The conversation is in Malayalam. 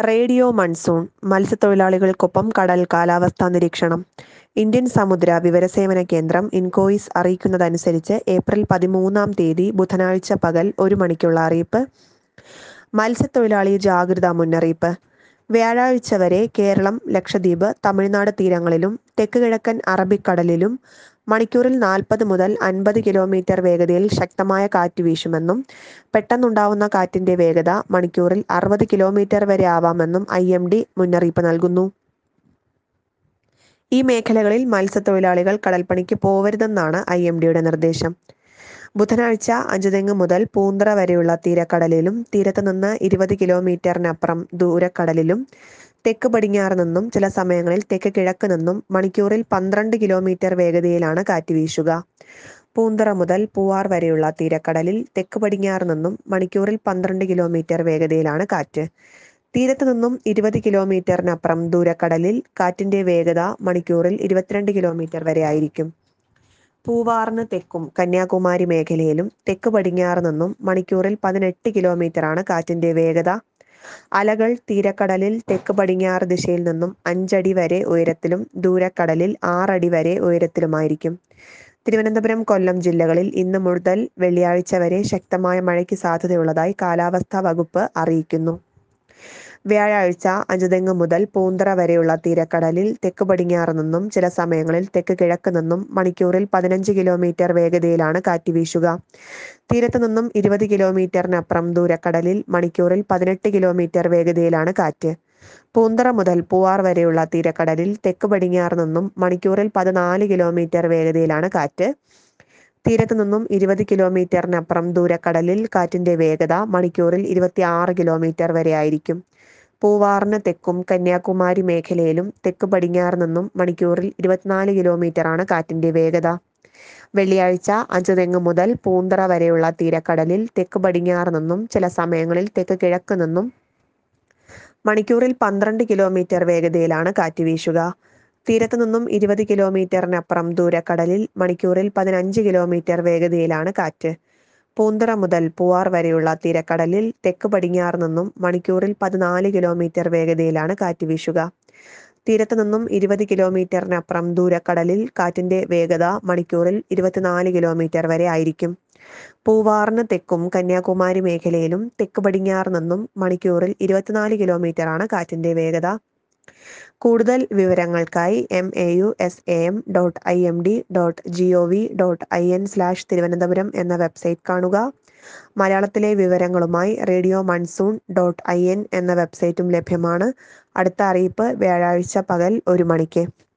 റേഡിയോ മൺസൂൺ മത്സ്യത്തൊഴിലാളികൾക്കൊപ്പം കടൽ കാലാവസ്ഥാ നിരീക്ഷണം ഇന്ത്യൻ സമുദ്ര വിവരസേവന കേന്ദ്രം ഇൻകോയിസ് അറിയിക്കുന്നതനുസരിച്ച് ഏപ്രിൽ പതിമൂന്നാം തീയതി ബുധനാഴ്ച പകൽ ഒരു മണിക്കുള്ള അറിയിപ്പ് മത്സ്യത്തൊഴിലാളി ജാഗ്രതാ മുന്നറിയിപ്പ് വ്യാഴാഴ്ച വരെ കേരളം ലക്ഷദ്വീപ് തമിഴ്നാട് തീരങ്ങളിലും തെക്ക് കിഴക്കൻ അറബിക്കടലിലും മണിക്കൂറിൽ നാൽപ്പത് മുതൽ അൻപത് കിലോമീറ്റർ വേഗതയിൽ ശക്തമായ കാറ്റ് വീശുമെന്നും പെട്ടെന്നുണ്ടാവുന്ന കാറ്റിന്റെ വേഗത മണിക്കൂറിൽ അറുപത് കിലോമീറ്റർ വരെ ആവാമെന്നും ഐ എം ഡി മുന്നറിയിപ്പ് നൽകുന്നു ഈ മേഖലകളിൽ മത്സ്യത്തൊഴിലാളികൾ കടൽപ്പണിക്ക് പോവരുതെന്നാണ് ഐ എം ഡിയുടെ നിർദ്ദേശം ബുധനാഴ്ച അഞ്ചുതെങ്ങ് മുതൽ പൂന്തറ വരെയുള്ള തീരക്കടലിലും തീരത്ത് നിന്ന് ഇരുപത് കിലോമീറ്ററിനപ്പുറം ദൂരക്കടലിലും തെക്ക് പടിഞ്ഞാറ് നിന്നും ചില സമയങ്ങളിൽ തെക്ക് കിഴക്ക് നിന്നും മണിക്കൂറിൽ പന്ത്രണ്ട് കിലോമീറ്റർ വേഗതയിലാണ് കാറ്റ് വീശുക പൂന്തറ മുതൽ പൂവാർ വരെയുള്ള തീരക്കടലിൽ തെക്ക് പടിഞ്ഞാറ് നിന്നും മണിക്കൂറിൽ പന്ത്രണ്ട് കിലോമീറ്റർ വേഗതയിലാണ് കാറ്റ് തീരത്ത് നിന്നും ഇരുപത് കിലോമീറ്ററിനപ്പുറം ദൂരക്കടലിൽ കാറ്റിന്റെ വേഗത മണിക്കൂറിൽ ഇരുപത്തിരണ്ട് കിലോമീറ്റർ വരെ ആയിരിക്കും പൂവാറിന് തെക്കും കന്യാകുമാരി മേഖലയിലും തെക്ക് പടിഞ്ഞാറ് നിന്നും മണിക്കൂറിൽ പതിനെട്ട് കിലോമീറ്ററാണ് കാറ്റിന്റെ വേഗത അലകൾ തീരക്കടലിൽ തെക്ക് പടിഞ്ഞാറ് ദിശയിൽ നിന്നും അഞ്ചടി വരെ ഉയരത്തിലും ദൂരക്കടലിൽ ആറടി വരെ ഉയരത്തിലുമായിരിക്കും തിരുവനന്തപുരം കൊല്ലം ജില്ലകളിൽ ഇന്ന് മുതൽ വെള്ളിയാഴ്ച വരെ ശക്തമായ മഴയ്ക്ക് സാധ്യതയുള്ളതായി കാലാവസ്ഥാ വകുപ്പ് അറിയിക്കുന്നു വ്യാഴാഴ്ച അഞ്ചുതെങ്ങ് മുതൽ പൂന്തറ വരെയുള്ള തീരക്കടലിൽ തെക്ക് പടിഞ്ഞാറ് നിന്നും ചില സമയങ്ങളിൽ തെക്ക് കിഴക്ക് നിന്നും മണിക്കൂറിൽ പതിനഞ്ച് കിലോമീറ്റർ വേഗതയിലാണ് കാറ്റ് വീശുക തീരത്ത് നിന്നും ഇരുപത് കിലോമീറ്ററിനപ്പുറം ദൂരക്കടലിൽ മണിക്കൂറിൽ പതിനെട്ട് കിലോമീറ്റർ വേഗതയിലാണ് കാറ്റ് പൂന്തറ മുതൽ പൂവാർ വരെയുള്ള തീരക്കടലിൽ തെക്ക് പടിഞ്ഞാറ് നിന്നും മണിക്കൂറിൽ പതിനാല് കിലോമീറ്റർ വേഗതയിലാണ് കാറ്റ് തീരത്ത് നിന്നും ഇരുപത് കിലോമീറ്ററിനപ്പുറം ദൂരക്കടലിൽ കാറ്റിന്റെ വേഗത മണിക്കൂറിൽ ഇരുപത്തി ആറ് കിലോമീറ്റർ വരെ ആയിരിക്കും പൂവാറിന് തെക്കും കന്യാകുമാരി മേഖലയിലും തെക്ക് പടിഞ്ഞാറ് നിന്നും മണിക്കൂറിൽ ഇരുപത്തിനാല് കിലോമീറ്ററാണ് കാറ്റിന്റെ വേഗത വെള്ളിയാഴ്ച അഞ്ചുതെങ്ങ് മുതൽ പൂന്തറ വരെയുള്ള തീരക്കടലിൽ തെക്ക് പടിഞ്ഞാറ് നിന്നും ചില സമയങ്ങളിൽ തെക്ക് കിഴക്ക് നിന്നും മണിക്കൂറിൽ പന്ത്രണ്ട് കിലോമീറ്റർ വേഗതയിലാണ് കാറ്റ് വീശുക തീരത്ത് നിന്നും ഇരുപത് കിലോമീറ്ററിനപ്പുറം ദൂരക്കടലിൽ മണിക്കൂറിൽ പതിനഞ്ച് കിലോമീറ്റർ വേഗതയിലാണ് കാറ്റ് പൂന്തറ മുതൽ പൂവാർ വരെയുള്ള തീരക്കടലിൽ തെക്ക് പടിഞ്ഞാറ് നിന്നും മണിക്കൂറിൽ പതിനാല് കിലോമീറ്റർ വേഗതയിലാണ് കാറ്റ് വീശുക തീരത്ത് നിന്നും ഇരുപത് കിലോമീറ്ററിനപ്പുറം ദൂരക്കടലിൽ കാറ്റിന്റെ വേഗത മണിക്കൂറിൽ ഇരുപത്തിനാല് കിലോമീറ്റർ വരെ ആയിരിക്കും പൂവാറിന് തെക്കും കന്യാകുമാരി മേഖലയിലും തെക്ക് പടിഞ്ഞാറ് നിന്നും മണിക്കൂറിൽ ഇരുപത്തിനാല് കിലോമീറ്ററാണ് കാറ്റിന്റെ വേഗത കൂടുതൽ വിവരങ്ങൾക്കായി M A U S A M dot I M D dot G O V dot I N slash Thiruvananthapuram എന്ന വെബ്സൈറ്റ് കാണുക മലയാളത്തിലെ വിവരങ്ങളുമായി radio monsoon dot I N എന്ന വെബ്സൈറ്റും ലഭ്യമാണ് അടുത്ത അറിയിപ്പ് വ്യാഴാഴ്ച പകൽ ഒരു മണിക്ക്